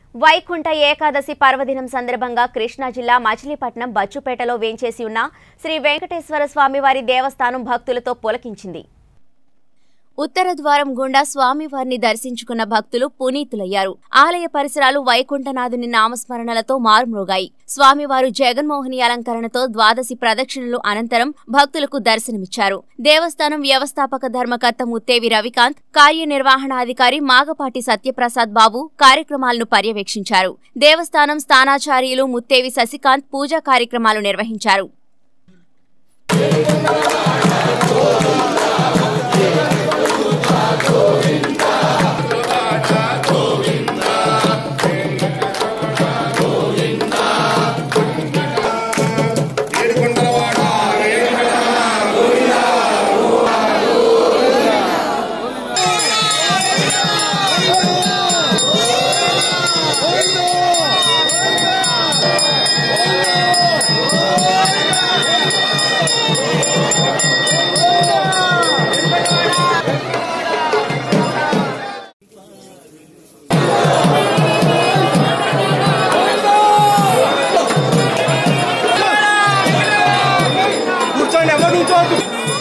వైకుంఠ ఏకాదశి పర్వదినం సందర్భంగా కృష్ణా జిల్లా మచిలీపట్నం బచ్చుపేటలో వేంచేసి ఉన్న శ్రీ వెంకటేశ్వర స్వామివారి దేవస్థానం భక్తులతో పులకించింది ఉత్తర ద్వారం గుండా స్వామివారిని దర్శించుకున్న భక్తులు పునీతులయ్యారు ఆలయ పరిసరాలు వైకుంఠనాథుని నామస్మరణలతో మారుమ్రోగాయి స్వామివారు జగన్మోహిని అలంకరణతో ద్వాదశి ప్రదక్షిణలు అనంతరం భక్తులకు దర్శనమిచ్చారు దేవస్థానం వ్యవస్థాపక ధర్మకర్త ముత్తేవి రవికాంత్ కార్యనిర్వహణాధికారి మాగపాటి సత్యప్రసాద్ బాబు కార్యక్రమాలను పర్యవేక్షించారు దేవస్థానం స్థానాచార్యులు ముత్తేవి శశికాంత్ పూజా కార్యక్రమాలు నిర్వహించారు ఏడుకొండలవాడ కూర్చోండి ఎవరు నుంచోవద్దు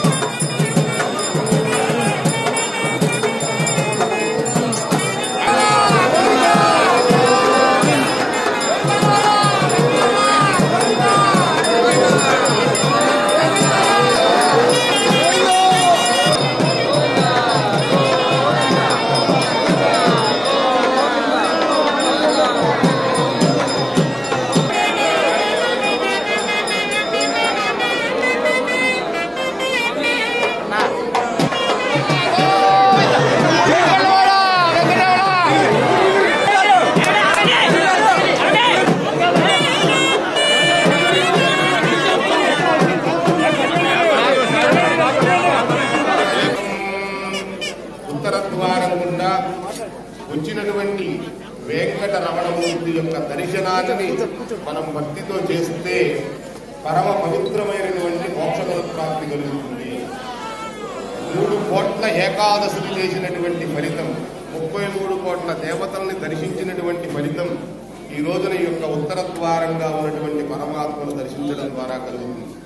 ఉత్తర ద్వారం గుండా వచ్చినటువంటి వెంకట రమణమూర్తి యొక్క దర్శనాన్ని మనం భక్తితో చేస్తే పరమ పవిత్రమైనటువంటి మోక్ష ప్రాప్తి కలుగుతుంది మూడు కోట్ల ఏకాదశులు చేసినటువంటి ఫలితం ముప్పై మూడు కోట్ల దేవతల్ని దర్శించినటువంటి ఫలితం ఈ రోజున ఈ యొక్క ఉత్తర ద్వారంగా ఉన్నటువంటి పరమాత్మను దర్శించడం ద్వారా కలుగుతుంది